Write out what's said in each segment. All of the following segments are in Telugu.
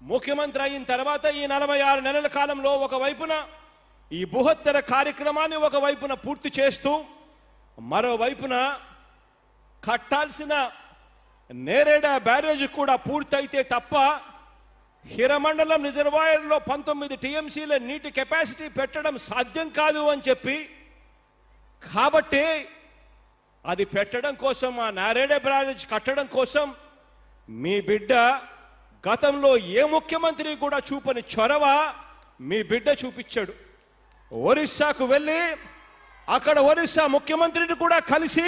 ముఖ్యమంత్రి అయిన తర్వాత ఈ నలభై ఆరు నెలల కాలంలో ఒకవైపున ఈ బృహత్తర కార్యక్రమాన్ని ఒకవైపున పూర్తి చేస్తూ మరోవైపున కట్టాల్సిన నేరేడ బ్యారేజ్ కూడా పూర్తయితే తప్ప హిరమండలం రిజర్వాయర్లో పంతొమ్మిది టీఎంసీల నీటి కెపాసిటీ పెట్టడం సాధ్యం కాదు అని చెప్పి కాబట్టి అది పెట్టడం కోసం ఆ నారేడ బ్యారేజ్ కట్టడం కోసం మీ బిడ్డ గతంలో ఏ ముఖ్యమంత్రి కూడా చూపని చొరవ మీ బిడ్డ చూపించాడు ఒరిస్సాకు వెళ్ళి అక్కడ ఒరిస్సా ముఖ్యమంత్రిని కూడా కలిసి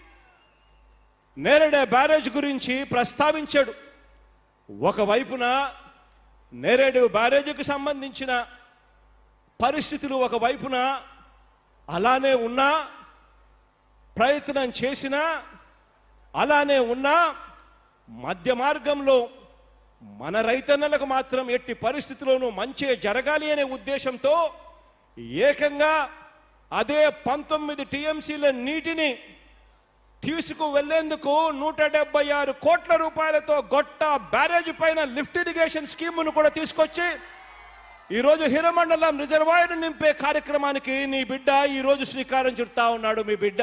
నేరేడ బ్యారేజ్ గురించి ప్రస్తావించాడు ఒకవైపున నేరేడు బ్యారేజీకి సంబంధించిన పరిస్థితులు ఒకవైపున అలానే ఉన్నా ప్రయత్నం చేసినా అలానే ఉన్నా మధ్య మార్గంలో మన రైతన్నలకు మాత్రం ఎట్టి పరిస్థితుల్లోనూ మంచి జరగాలి అనే ఉద్దేశంతో ఏకంగా అదే పంతొమ్మిది టీఎంసీల నీటిని తీసుకు వెళ్లేందుకు నూట డెబ్బై ఆరు కోట్ల రూపాయలతో గొట్ట బ్యారేజ్ పైన లిఫ్ట్ ఇరిగేషన్ స్కీమును కూడా తీసుకొచ్చి ఈరోజు హిరమండలం రిజర్వాయర్ నింపే కార్యక్రమానికి నీ బిడ్డ ఈరోజు శ్రీకారం చుడతా ఉన్నాడు మీ బిడ్డ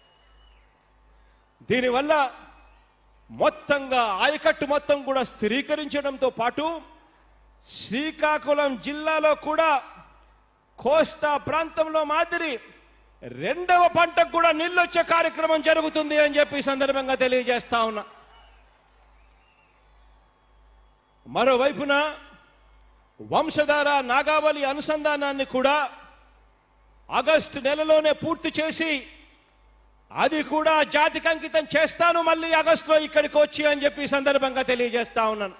దీనివల్ల మొత్తంగా ఆయకట్టు మొత్తం కూడా స్థిరీకరించడంతో పాటు శ్రీకాకుళం జిల్లాలో కూడా కోస్తా ప్రాంతంలో మాదిరి రెండవ పంటకు కూడా నీళ్ళొచ్చే కార్యక్రమం జరుగుతుంది అని చెప్పి ఈ సందర్భంగా తెలియజేస్తా ఉన్నా మరోవైపున వంశధార నాగావళి అనుసంధానాన్ని కూడా ఆగస్టు నెలలోనే పూర్తి చేసి అది కూడా జాతికి అంకితం చేస్తాను మళ్ళీ ఆగస్టులో ఇక్కడికి వచ్చి అని చెప్పి ఈ సందర్భంగా తెలియజేస్తా ఉన్నాను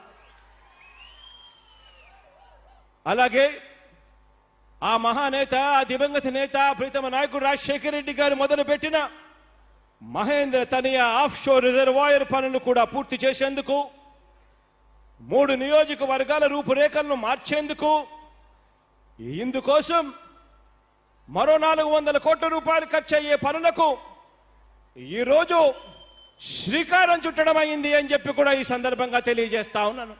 అలాగే ఆ మహానేత ఆ దివంగత నేత ప్రీతమ నాయకుడు రాజశేఖర రెడ్డి గారు మొదలుపెట్టిన Mahendra Taniya offshore reservoir పనులు కూడా పూర్తి చేసేందుకు మూడు నియోజకవర్గాల రూపురేఖలను మార్చేందుకు ఇందుకోసం మరో నాలుగు వందల కోట్ల రూపాయలు ఖర్చు అయ్యే పనులకు ఈరోజు శ్రీకారం చుట్టడం అయింది అని చెప్పి కూడా ఈ సందర్భంగా తెలియజేస్తా ఉన్నాను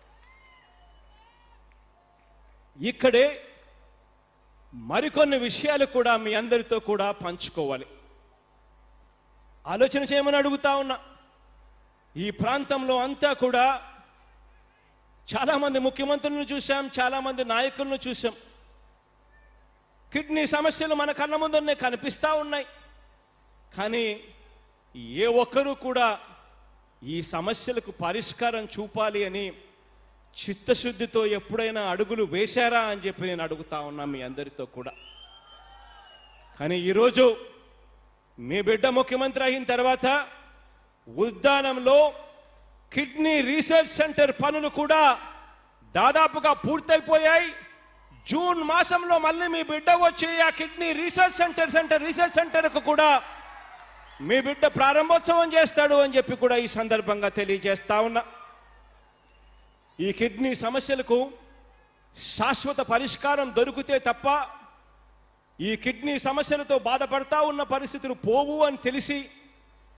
ఇక్కడే మరికొన్ని విషయాలు కూడా మీ అందరితో కూడా పంచుకోవాలి ఆలోచన చేయమని అడుగుతా ఉన్నా ఈ ప్రాంతంలో అంతా కూడా చాలామంది ముఖ్యమంత్రులను చూశాం చాలామంది నాయకులను చూశాం కిడ్నీ సమస్యలు మన కళ్ళ ముందరనే కనిపిస్తా ఉన్నాయి కానీ ఏ ఒక్కరూ కూడా ఈ సమస్యలకు పరిష్కారం చూపాలి అని చిత్తశుద్ధితో ఎప్పుడైనా అడుగులు వేశారా అని చెప్పి నేను అడుగుతా ఉన్నా మీ అందరితో కూడా కానీ ఈరోజు మీ బిడ్డ ముఖ్యమంత్రి అయిన తర్వాత ఉద్దానంలో కిడ్నీ రీసెర్చ్ సెంటర్ పనులు కూడా దాదాపుగా పూర్తయిపోయాయి జూన్ మాసంలో మళ్ళీ మీ బిడ్డ వచ్చి ఆ kidney research centre centre research సెంటర్కు కూడా మీ బిడ్డ ప్రారంభోత్సవం చేస్తాడు అని చెప్పి కూడా ఈ సందర్భంగా తెలియజేస్తా ఉన్నా ఈ కిడ్నీ సమస్యలకు శాశ్వత పరిష్కారం దొరికితే తప్ప ఈ కిడ్నీ సమస్యలతో బాధపడతా ఉన్న పరిస్థితులు పోవు అని తెలిసి